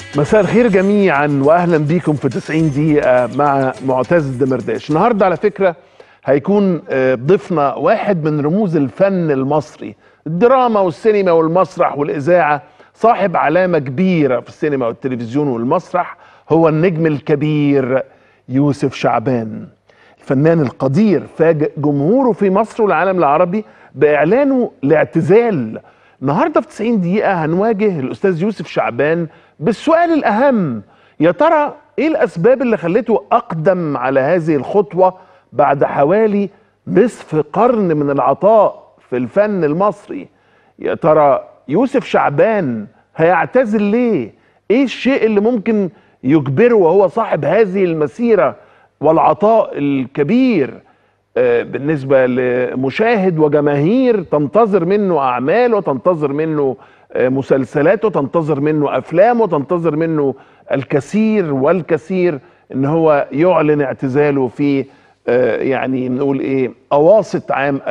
مساء الخير جميعا واهلا بيكم في 90 دقيقة مع معتز دمرداش النهارده على فكرة هيكون آه، ضيفنا واحد من رموز الفن المصري الدراما والسينما والمسرح والإذاعة صاحب علامة كبيرة في السينما والتلفزيون والمسرح هو النجم الكبير يوسف شعبان الفنان القدير فاجئ جمهوره في مصر والعالم العربي بإعلانه لاعتزال النهارده في 90 دقيقة هنواجه الأستاذ يوسف شعبان بالسؤال الأهم يا ترى إيه الأسباب اللي خلته أقدم على هذه الخطوة بعد حوالي نصف قرن من العطاء في الفن المصري يا ترى يوسف شعبان هيعتزل ليه ايه الشيء اللي ممكن يجبره وهو صاحب هذه المسيرة والعطاء الكبير آه، بالنسبة لمشاهد وجماهير تنتظر منه أعمال وتنتظر منه آه، مسلسلات وتنتظر منه أفلام وتنتظر منه الكثير والكثير إن هو يعلن اعتزاله في آه، يعني نقول إيه أواسط عام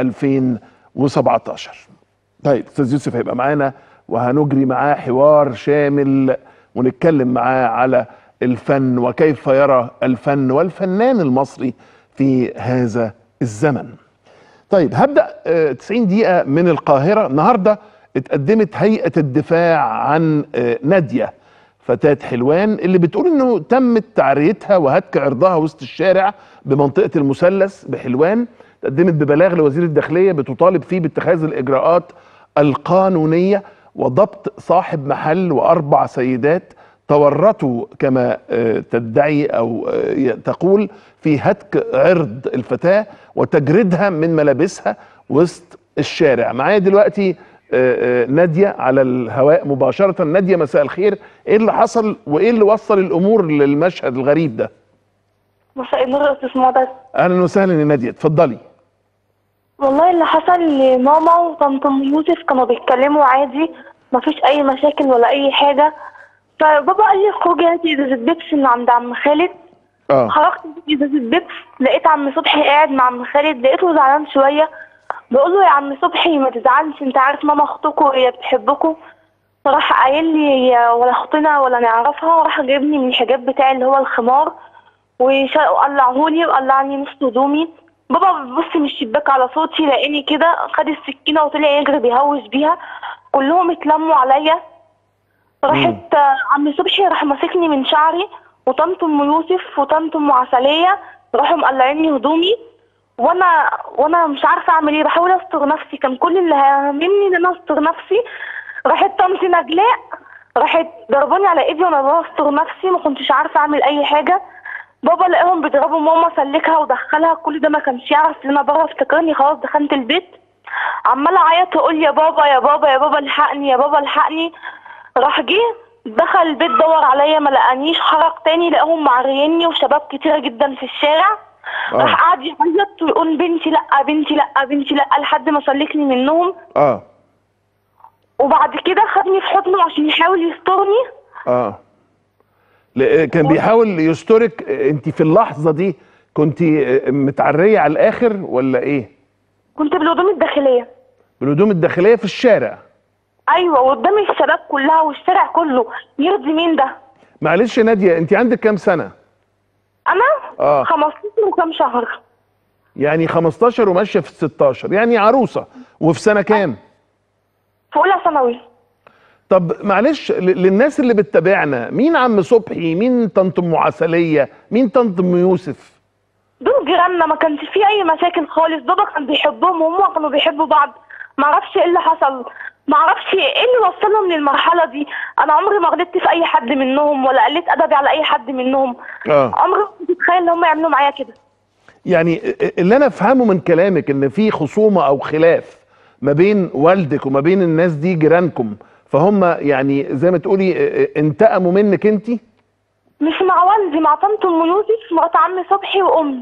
2017 طيب أستاذ يوسف هيبقى معانا وهنجري معاه حوار شامل ونتكلم معاه على الفن وكيف يرى الفن والفنان المصري في هذا الزمن طيب هبدأ آه، 90 دقيقة من القاهرة النهاردة اتقدمت هيئة الدفاع عن آه، نادية فتاة حلوان اللي بتقول انه تمت تعريتها وهتك عرضها وسط الشارع بمنطقة المثلث بحلوان تقدمت ببلاغ لوزير الداخلية بتطالب فيه باتخاذ الإجراءات القانونية وضبط صاحب محل وأربع سيدات تورطوا كما آه، تدعي او آه، تقول في هتك عرض الفتاه وتجريدها من ملابسها وسط الشارع معايا دلوقتي آه، آه، ناديه على الهواء مباشره ناديه مساء الخير ايه اللي حصل وايه اللي وصل الامور للمشهد الغريب ده مساء النور يا استاذ معتز اهلا وسهلا يا ناديه اتفضلي والله اللي حصل لماما وطنط أم يوسف كانوا بيتكلموا عادي مفيش اي مشاكل ولا اي حاجه فبابا قال لي خرجي هاتي ازازه بيبسي من عند عم خالد اه خرجت جبت ازازه بيبس لقيت عم صبحي قاعد مع عم خالد لقيته زعلان شويه بقول له يا عم صبحي ما تزعلش انت عارف ماما اختكم وهي بتحبكم راح قايل لي هي ولا اختنا ولا نعرفها راح جايبني من الحجاب بتاعي اللي هو الخمار وقلعهولي وقلعني نص هدومي بابا بيبص من الشباك على صوتي لقيني كده خد السكينه وطلع يجري بيهوش بيها كلهم اتلموا عليا راحت آه، عم صبحي راح ماسكني من شعري وطنط ام يوسف وطنط ام عسليه راحوا مقلعيني هدومي وانا وانا مش عارفه اعمل ايه بحاول استر نفسي كان كل اللي هاممني ان انا استر نفسي راحت طنط نجلاء راحت ضرباني على ايدي وانا بستر نفسي ما كنتش عارفه اعمل اي حاجه بابا لقاهم بيضربوا ماما سلكها ودخلها كل ده ما كانش يعرف ان انا بره افتكرني خلاص دخلت البيت عماله اعيط واقول يا بابا يا بابا يا بابا الحقني يا بابا الحقني راح جه دخل البيت دور عليا ما لقانيش خرج تاني لقاهم معريني وشباب كتيره جدا في الشارع آه. راح قعد يعيط ويقول بنتي لا بنتي لا بنتي لا لحد ما سلكني منهم اه وبعد كده خدني في حضنه عشان يحاول يسترني اه ل- كان بيحاول يسترك انت في اللحظه دي كنت متعريه على الاخر ولا ايه كنت بالهدوم الداخليه بالهدوم الداخليه في الشارع ايوه وقدامي الشباب كلها والشارع كله يرضي مين ده معلش يا ناديه انت عندك كام سنه انا آه. 15 وكام شهر يعني 15 وماشيه في 16 يعني عروسه وفي سنه كام في اولى ثانوي طب معلش ل- للناس اللي بتتابعنا مين عم صبحي مين طنط ام عسليه مين طنط ام يوسف دول جيراننا ما كانش في اي مشاكل خالص بابا كان بيحبهم وهما كانوا بيحبوا بعض ما اعرفش ايه اللي حصل ما اعرفش ايه اللي وصلهم للمرحله دي انا عمري ما غلطت في اي حد منهم ولا قلت ادبي على اي حد منهم اه عمري ما كنت اتخيل ان هم يعملوا معايا كده يعني اللي انا افهمه من كلامك ان في خصومه او خلاف ما بين والدك وما بين الناس دي جيرانكم فهم يعني زي ما تقولي انتقموا منك انت مش مع والدي مع طنط ام يوسف مرات عمي صبحي وامي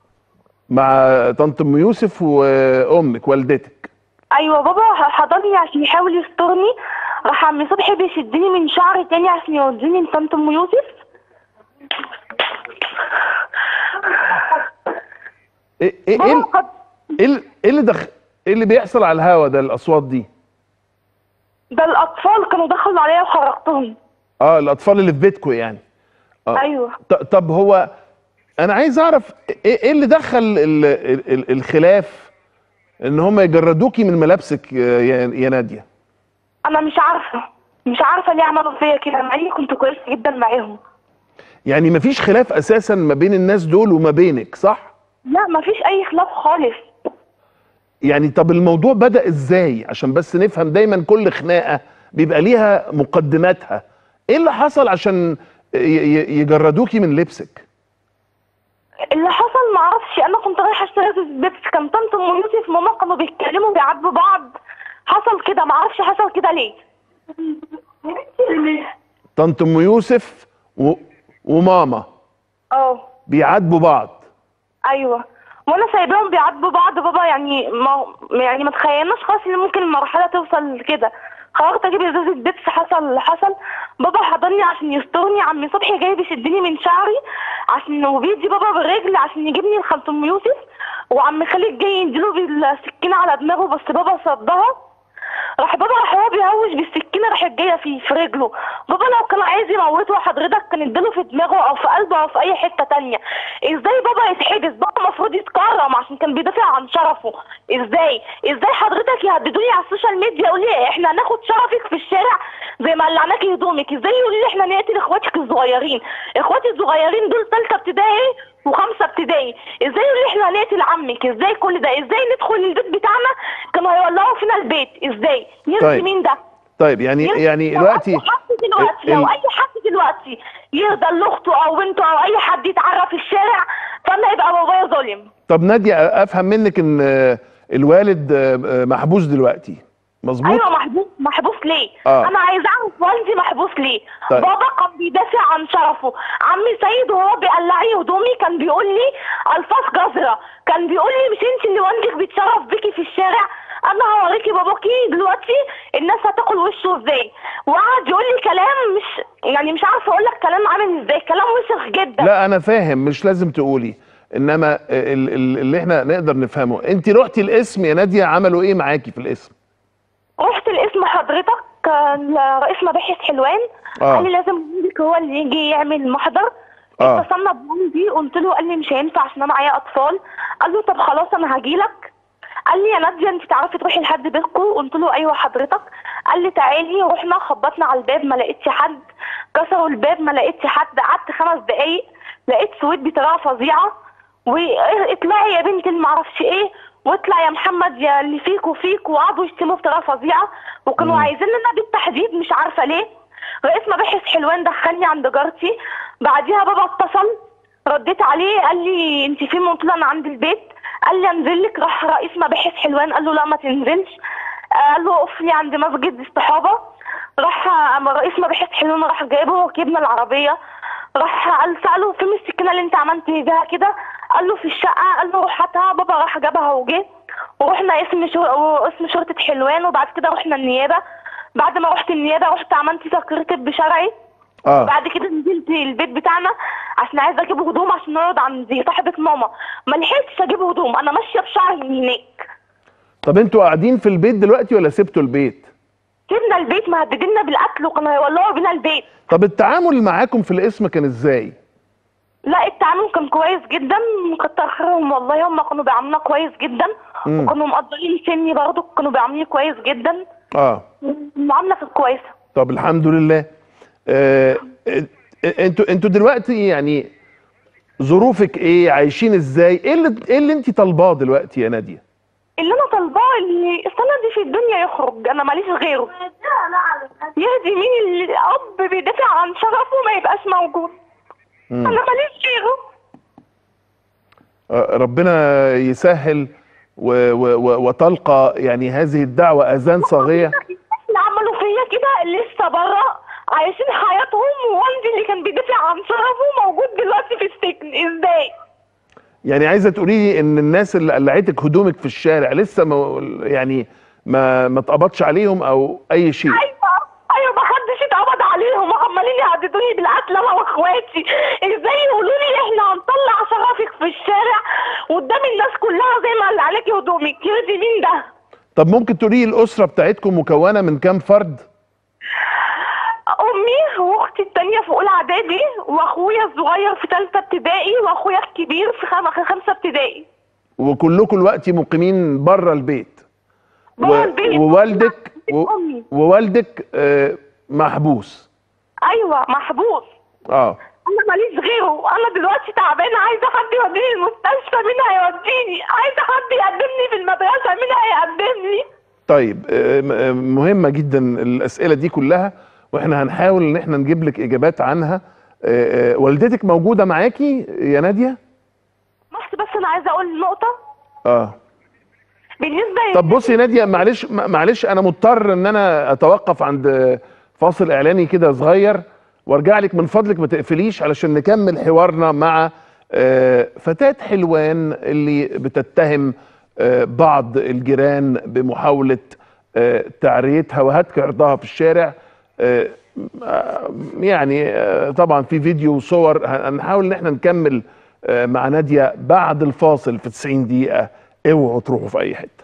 مع طنط ام يوسف وامك والدتك ايوه بابا حضني عشان يحاول يسترني راح عمي صبحي بيشدني من شعري تاني عشان يوديني لطنط ام يوسف ايه ايه بابا ايه خد ايه ال- إيه اللي دخ ايه اللي بيحصل على الهوا ده الاصوات دي ده الاطفال كانوا دخلوا عليا وخرجتهم اه الاطفال اللي في بيتكم يعني آه. ايوه ط- طب هو انا عايز اعرف ايه إيه اللي دخل ال ال ال الخلاف ان هم يجردوكي من ملابسك يا يا ناديه انا مش عارفه مش عارفه ليه عملوا فيا كده مع اني كنت كويسه جدا معاهم يعني مفيش خلاف اساسا ما بين الناس دول وما بينك صح لا مفيش اي خلاف خالص يعني طب الموضوع بدأ ازاي عشان بس نفهم دايما كل خناقه بيبقى ليها مقدماتها ايه اللي حصل عشان ي- ي- يجردوكي من لبسك اللي حصل معرفش انا كنت رايحه اشتري بيبس كان طنط ام يوسف ماما كانوا بيتكلموا بيعاتبوا بعض حصل كده معرفش حصل كده ليه طنط ام يوسف و... وماما اه بيعاتبوا بعض ايوه وانا سايباهم بيعاتبوا بعض بابا يعني ما يعني ما تخيلناش خالص ان ممكن المرحله توصل لكده قررت اجيب ازازه بيبس حصل اللي حصل بابا حضني عشان يسترني عمي صبحي جاي بيشدني من شعري عشان وبيدي بابا بالرجل عشان يجيبني لخالة ام يوسف وعم خالد جاي يديله بالسكينه على دماغه بس بابا صدها راح بابا راح هو بيهوش بالسكينه راحت جايه في في رجله بابا لو كان عايز يموته حضرتك كان اداله في دماغه او في قلبه او في اي حته تانية ازاي بابا يتحبس بابا المفروض يتكرم عشان كان بيدافع عن شرفه ازاي ازاي حضرتك يهددوني على السوشيال ميديا يقول لي احنا هناخد شرفك في الشارع زي ما قلعناكي هدومك ازاي يقول لي احنا نقتل اخواتك الصغيرين اخواتي الصغيرين دول ثالثه ابتدائي وخمسه ابتدائي ازاي يقول لي احنا هنقتل عمك ازاي كل ده ازاي ندخل البيت بتاعنا كانوا هيولعوا فينا البيت ازاي يرضي طيب. مين ده طيب يعني يعني لو دلوقتي اي حد دلوقتي ال- لو اي حد دلوقتي يرضى لاخته او بنته او اي حد يتعرف في الشارع فانا يبقى بابايا ظالم طب ناديه افهم منك ان آه، الوالد آه، آه، محبوس دلوقتي مظبوط ايوه محبوس محبوس ليه؟ آه. انا عايز اعرف والدي محبوس ليه؟ طيب. بابا كان بيدافع عن شرفه، عمي سيد وهو بيقلعي هدومي كان بيقول لي الفاظ قذره، كان بيقول لي مش انت اللي والدك بيتشرف بيكي في الشارع، انا هوريكي باباكي دلوقتي الناس هتاكل وشه ازاي، وقعد يقول لي كلام مش يعني مش عارفه اقول لك كلام عامل ازاي، كلام وسخ جدا لا انا فاهم مش لازم تقولي انما ال- ال- اللي احنا نقدر نفهمه انت رحتي الاسم يا ناديه عملوا ايه معاكي في الاسم رحت الاسم حضرتك كان رئيس مباحث حلوان آه. قال لي لازم والدك هو اللي يجي يعمل محضر آه. اتصلنا بوالدي قلت له قال لي مش هينفع عشان انا معايا اطفال قال له طب خلاص انا هجيلك قال لي يا ناديه انت تعرفي تروحي لحد بيتكم قلت له ايوه حضرتك قال لي تعالي رحنا خبطنا على الباب ما لقيتش حد كسروا الباب ما لقيتش حد قعدت خمس دقايق لقيت سويت بطريقه فظيعه واطلعي يا بنت اللي معرفش ايه واطلع يا محمد يا اللي فيك وفيك وقعدوا يشتموا بطريقه فظيعه وكانوا عايزين لنا بالتحديد مش عارفه ليه رئيس مباحث حلوان دخلني عند جارتي بعديها بابا اتصل رديت عليه قال لي انت فين قلت له انا عند البيت قال لي انزل لك راح رئيس مباحث حلوان قال له لا ما تنزلش آه، قال له اقف لي عند مسجد الصحابه راح اما رئيس مباحث حلوان راح جايبه وركبنا العربيه راح قال ساله فين السكينه اللي انت عملت بيها كده قال له في الشقه قال له روح هاتها بابا راح جابها وجه ورحنا اسم شر... اسم شرطه حلوان وبعد كده رحنا النيابه بعد ما رحت النيابه رحت عملت تقرير طب شرعي اه بعد كده نزلت البيت بتاعنا عشان عايزه اجيب هدوم عشان نقعد عند صاحبه ماما ما لحقتش اجيب هدوم انا ماشيه بشعري من هناك طب انتوا قاعدين في البيت دلوقتي ولا سبتوا البيت سيبنا البيت مهدديننا بالقتل وكانوا هيولعوا بينا البيت طب التعامل معاكم في الاسم كان ازاي لا التعامل كان كويس جدا كتر خيرهم والله هم كانوا بيعاملونا كويس جدا مم. وكانوا مقدرين سني برضه كانوا بيعاملوني كويس جدا اه المعامله كانت كويسه طب الحمد لله آه آه، انتوا انتوا دلوقتي يعني ظروفك ايه عايشين ازاي ايه اللي ايه اللي انت طالباه دلوقتي يا ناديه اللي انا طالباه اللي السنه دي في الدنيا يخرج انا ماليش غيره يهدي مين اللي اب بيدافع عن شرفه ما يبقاش موجود مم. انا ماليش غيره آه، ربنا يسهل و و و وتلقى يعني هذه الدعوة أذان صاغية اللي عملوا فيا كده لسه بره عايشين حياتهم ووالدي اللي كان بيدافع عن شرفه موجود دلوقتي في السجن ازاي يعني عايزة تقولي لي إن الناس اللي قلعتك هدومك في الشارع لسه ما يعني ما ما اتقبضش عليهم أو أي شيء ايوه ايوه ما حدش اتقبض عليهم وعمالين يهددوني بالقتل انا واخواتي ازاي يقولوا لي احنا هنطلع شرفك في الشارع قدام الناس كلها زي ما اللي عليكي هدومك يرضي مين ده طب ممكن تقولي لي الأسرة بتاعتكم مكونة من كام فرد؟ امي واختي اختي التانية في اولى اعدادي واخويا الصغير في ثالثه ابتدائي واخويا الكبير في خم- في خمسه ابتدائي وكلكم دلوقتي مقيمين بره البيت بره البيت. ووالدك و... أمي. ووالدك آه، محبوس ايوه محبوس اه انا ماليش غيره انا دلوقتي تعبانه عايزه حد يوديني المستشفى مين هيوديني عايزه حد يقدمني في المدرسه مين هيقدمني طيب آه، م- آه، مهمة جدا الأسئلة دي كلها واحنا هنحاول ان احنا نجيب لك اجابات عنها آه، آه، والدتك موجودة معاكي يا نادية؟ بس بس انا عايزه اقول نقطه اه بالنسبه طب بصي يا نادية معلش م- معلش انا مضطر ان انا اتوقف عند فاصل اعلاني كده صغير وارجع لك من فضلك ما تقفليش علشان نكمل حوارنا مع آه، فتاة حلوان اللي بتتهم آه، بعض الجيران بمحاولة آه، تعريتها وهتك عرضها في الشارع آه، آه، يعني آه، طبعا في فيديو وصور هنحاول ان احنا نكمل آه، مع نادية بعد الفاصل في 90 دقيقة اوعوا تروحوا في اي حتة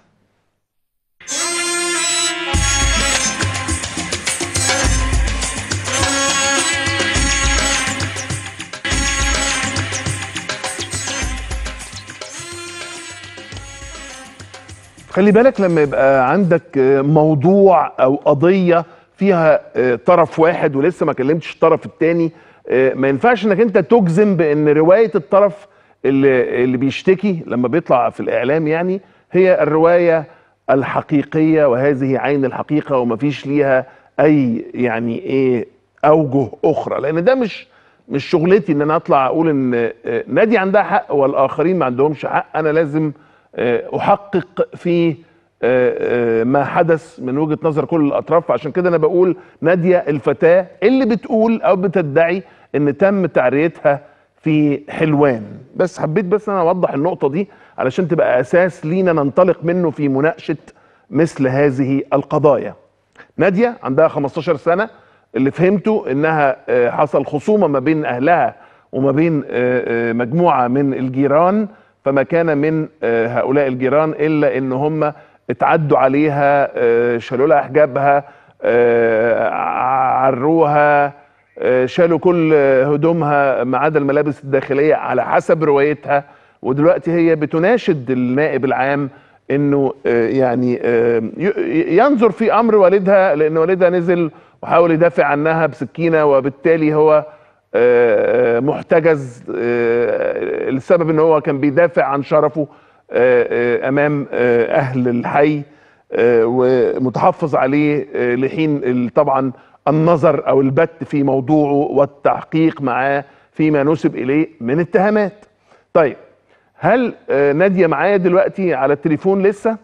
خلي بالك لما يبقى عندك آه، موضوع او قضيه فيها آه، طرف واحد ولسه ما كلمتش الطرف الثاني ما ينفعش انك انت تجزم بان روايه الطرف اللي اللي بيشتكي لما بيطلع في الاعلام يعني هي الروايه الحقيقيه وهذه عين الحقيقه ومفيش ليها اي يعني ايه اوجه اخرى لان ده مش مش شغلتي ان انا اطلع اقول ان آه، نادي عندها حق والاخرين ما عندهمش حق انا لازم آه، احقق في آه، آه، ما حدث من وجهه نظر كل الاطراف عشان كده انا بقول ناديه الفتاه اللي بتقول او بتدعي ان تم تعريتها في حلوان بس حبيت بس انا اوضح النقطه دي علشان تبقى اساس لينا ننطلق منه في مناقشه مثل هذه القضايا ناديه عندها 15 سنه اللي فهمته انها آه، حصل خصومه ما بين اهلها وما بين آه، آه، مجموعه من الجيران فما كان من آه، هؤلاء الجيران الا ان هم اتعدوا عليها آه، شالوا لها حجابها آه، عروها آه، شالوا كل هدومها ما عدا الملابس الداخليه على حسب روايتها ودلوقتي هي بتناشد النائب العام انه آه، يعني آه، ي- ينظر في امر والدها لان والدها نزل وحاول يدافع عنها بسكينه وبالتالي هو آه، آه، محتجز آه، لسبب ان هو كان بيدافع عن شرفه آه، آه، امام آه، اهل الحي آه، ومتحفظ عليه آه، لحين ال- طبعا النظر او البت في موضوعه والتحقيق معاه فيما نسب اليه من اتهامات. طيب هل آه، ناديه معايا دلوقتي على التليفون لسه؟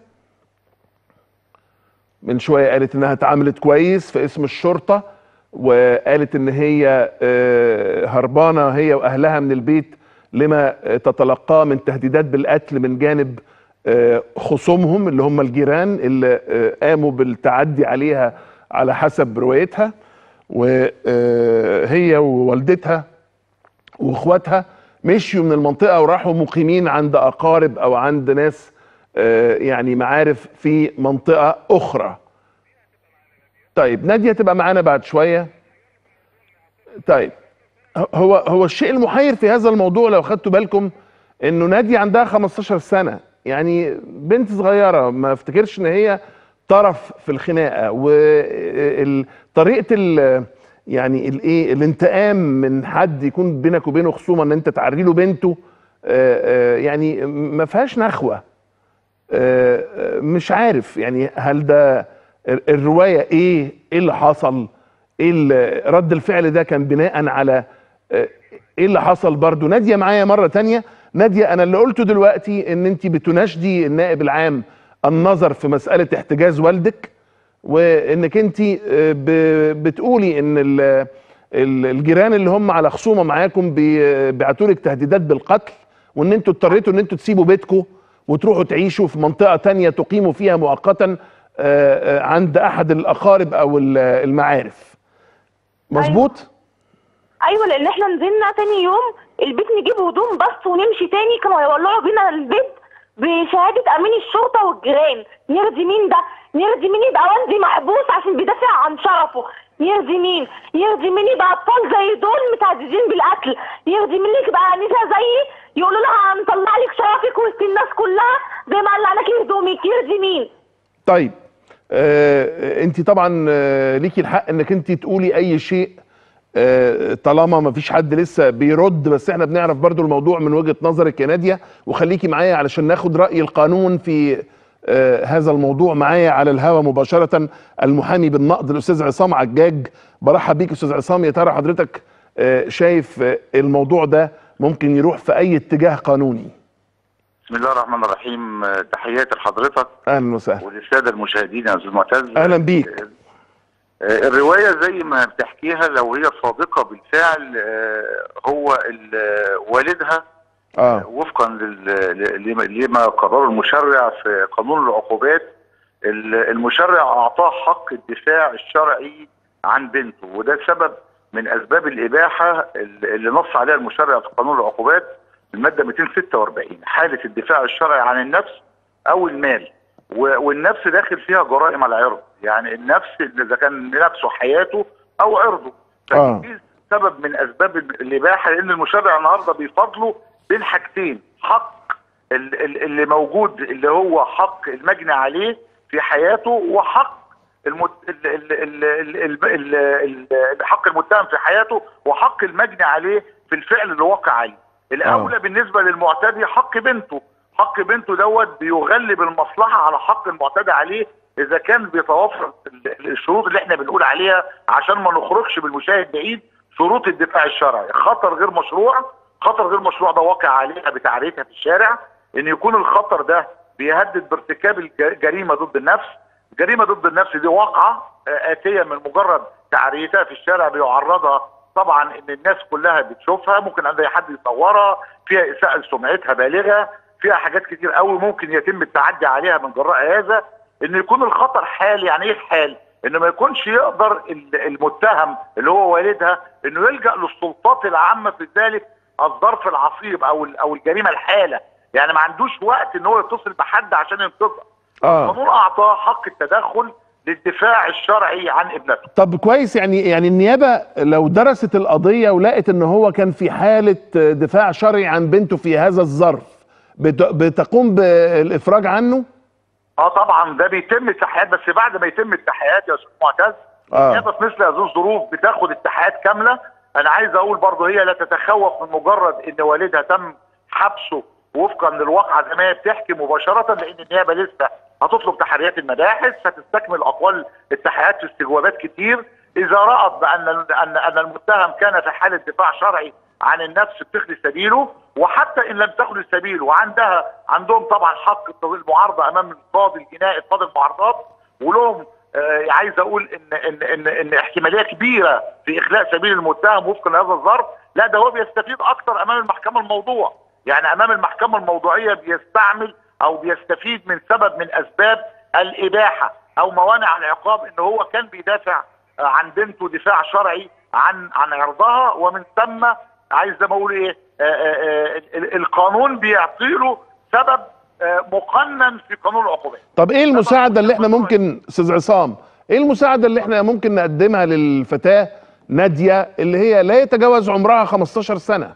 من شويه قالت انها اتعاملت كويس في اسم الشرطه وقالت ان هي آه، هربانه هي واهلها من البيت لما آه، تتلقاه من تهديدات بالقتل من جانب آه، خصومهم اللي هم الجيران اللي آه، قاموا بالتعدي عليها على حسب روايتها وهي ووالدتها واخواتها مشيوا من المنطقه وراحوا مقيمين عند اقارب او عند ناس آه، يعني معارف في منطقه اخرى طيب ناديه تبقى معانا بعد شويه طيب هو هو الشيء المحير في هذا الموضوع لو خدتوا بالكم انه ناديه عندها 15 سنه يعني بنت صغيره ما افتكرش ان هي طرف في الخناقه وطريقه ال يعني الايه الانتقام من حد يكون بينك وبينه خصومه ان انت تعري له بنته آه، آه، يعني ما فيهاش نخوه آه، آه، مش عارف يعني هل ده ال- الروايه ايه ايه اللي حصل ايه اللي- رد الفعل ده كان بناء على آه، ايه اللي حصل برضو ناديه معايا مره تانية ناديه انا اللي قلته دلوقتي ان انت بتناشدي النائب العام النظر في مساله احتجاز والدك وانك انت آه، ب- بتقولي ان ال- ال- الجيران اللي هم على خصومه معاكم بيبعتوا لك تهديدات بالقتل وان انتوا اضطريتوا ان انتوا تسيبوا بيتكم وتروحوا تعيشوا في منطقه تانية تقيموا فيها مؤقتا آه، آه، عند احد الاقارب او ال- المعارف مظبوط ايوه لان احنا نزلنا تاني يوم البيت نجيب هدوم بس ونمشي تاني كانوا هيولعوا بينا البيت بشهاده امين الشرطه والجيران يرضي مين ده يرضي مين يبقى والدي محبوس عشان بيدافع عن شرفه يرضي مين يرضي مين يبقى اطفال زي دول متعددين بالقتل يرضي مين يبقى انسه زيي يقولوا لها هنطلع لك شرفك وسط الناس كلها زي ما قلعناكي هدومك يرضي مين طيب آه انت طبعا آه ليكي الحق انك انت تقولي اي شيء آه طالما ما فيش حد لسه بيرد بس احنا بنعرف برضو الموضوع من وجهة نظرك يا نادية وخليكي معايا علشان ناخد رأي القانون في آه هذا الموضوع معايا على الهوا مباشرة المحامي بالنقد الأستاذ عصام عجاج برحب بيك أستاذ عصام يا ترى حضرتك آه شايف آه الموضوع ده ممكن يروح في أي اتجاه قانوني بسم الله الرحمن الرحيم تحياتي لحضرتك أهلا وسهلا وللساده المشاهدين يا استاذ معتز أهلا بيك آه، الروايه زي ما بتحكيها لو هي صادقه بالفعل آه، هو ال- آه، والدها اه وفقا لل- لما- لما قرره المشرع في قانون العقوبات ال- المشرع اعطاه حق الدفاع الشرعي عن بنته وده سبب من اسباب الاباحه اللي نص عليها المشرع في قانون العقوبات الماده 246 حاله الدفاع الشرعي عن النفس او المال و- والنفس داخل فيها جرائم العرض يعني النفس اذا كان نفسه حياته او عرضه آه. فدي سبب من اسباب الاباحه لان المشرع النهارده بيفضله بين حاجتين حق ال- ال- اللي موجود اللي هو حق المجني عليه في حياته وحق المت... ال... ال... ال... ال... ال... ال... ال... حق المتهم في حياته وحق المجني عليه في الفعل اللي وقع عليه الاولى آه. بالنسبه للمعتدي حق بنته حق بنته دوت بيغلب المصلحه على حق المعتدى عليه اذا كان بيتوفر ال- الشروط اللي احنا بنقول عليها عشان ما نخرجش بالمشاهد بعيد شروط الدفاع الشرعي خطر غير مشروع خطر غير مشروع ده واقع عليها بتعريتها في الشارع ان يكون الخطر ده بيهدد بارتكاب الجريمه ضد النفس جريمه ضد النفس دي واقعه آه، اتيه من مجرد تعريتها في الشارع بيعرضها طبعا ان الناس كلها بتشوفها ممكن عند اي حد يصورها فيها اساءه لسمعتها بالغه فيها حاجات كتير قوي ممكن يتم التعدي عليها من جراء هذا ان يكون الخطر حال يعني ايه الحال ان ما يكونش يقدر ال- المتهم اللي هو والدها انه يلجا للسلطات العامه في ذلك الظرف العصيب او ال- او الجريمه الحاله يعني ما عندوش وقت ان هو يتصل بحد عشان ينقذها اه القانون اعطاه حق التدخل للدفاع الشرعي عن ابنته طب كويس يعني يعني النيابه لو درست القضيه ولقت ان هو كان في حاله دفاع شرعي عن بنته في هذا الظرف بت- بتقوم بالافراج عنه اه طبعا ده بيتم التحقيقات بس بعد ما يتم التحقيقات يا استاذ معتز آه. النيابه في مثل هذه الظروف بتاخد التحقيقات كامله انا عايز اقول برضه هي لا تتخوف من مجرد ان والدها تم حبسه وفقا للواقعه زي ما هي بتحكي مباشره لان النيابه لسه هتطلب تحريات المباحث هتستكمل اقوال التحقيقات في استجوابات كتير اذا رأت بان ان ان المتهم كان في حاله دفاع شرعي عن النفس بتخلي سبيله وحتى ان لم تخلي سبيله وعندها عندهم طبعا حق المعارضه امام القاضي الجنائي قاضي المعارضات ولهم آه عايز اقول ان ان ان ان احتماليه كبيره في اخلاء سبيل المتهم وفقا لهذا الظرف لا ده هو بيستفيد اكتر امام المحكمه الموضوع يعني امام المحكمه الموضوعيه بيستعمل او بيستفيد من سبب من اسباب الاباحه او موانع العقاب ان هو كان بيدافع آه، عن بنته دفاع شرعي عن عن عرضها ومن ثم عايز زي ما اقول ايه آه، آه، آه، ال- القانون بيعطي له سبب آه، مقنن في قانون العقوبات طب ايه المساعده اللي احنا ممكن استاذ عصام ايه المساعده اللي احنا ممكن نقدمها للفتاه ناديه اللي هي لا يتجاوز عمرها 15 سنه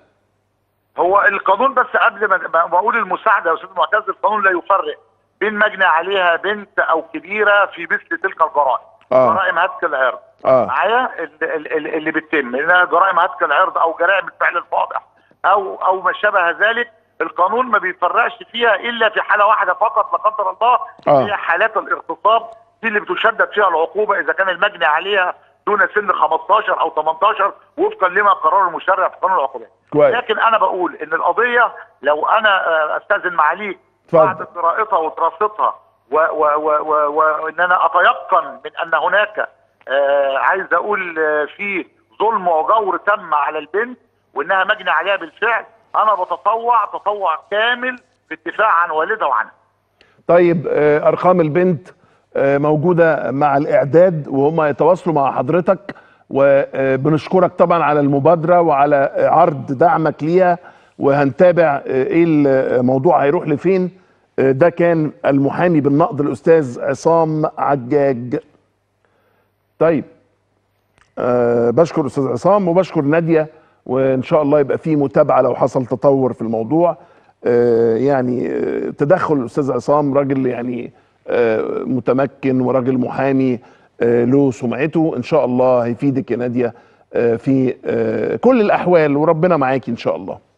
هو القانون بس قبل ما ما ما اقول المساعده يا استاذ معتز القانون لا يفرق بين مجني عليها بنت او كبيره في مثل تلك الجرائم آه. جرائم هتك العرض اه معايا ال- ال- ال- اللي بتتم انها جرائم هتك العرض او جرائم الفعل الفاضح او او ما شابه ذلك القانون ما بيفرقش فيها الا في حاله واحده فقط لا قدر الله آه. هي حالات الاغتصاب دي اللي بتشدد فيها العقوبه اذا كان المجني عليها دون سن 15 او 18 وفقا لما قرر المشرع في قانون العقوبات كويس. لكن انا بقول ان القضيه لو انا آه، استاذن معاليك اتفضل. بعد قراءتها ودراستها و- و- و- و- وان انا اتيقن من ان هناك آه، عايز اقول آه، في ظلم وجور تم على البنت وانها مجني عليها بالفعل انا بتطوع تطوع كامل في الدفاع عن والدها وعنها طيب آه، ارقام البنت آه، موجوده مع الاعداد وهم يتواصلوا مع حضرتك وبنشكرك طبعا على المبادره وعلى آه، عرض دعمك ليها وهنتابع آه، ايه الموضوع هيروح لفين آه، ده كان المحامي بالنقد الاستاذ عصام عجاج طيب أه بشكر استاذ عصام وبشكر ناديه وان شاء الله يبقى في متابعه لو حصل تطور في الموضوع أه يعني آه، تدخل الاستاذ عصام راجل يعني أه متمكن وراجل محامي أه له سمعته ان شاء الله هيفيدك يا ناديه أه في أه كل الاحوال وربنا معاكي ان شاء الله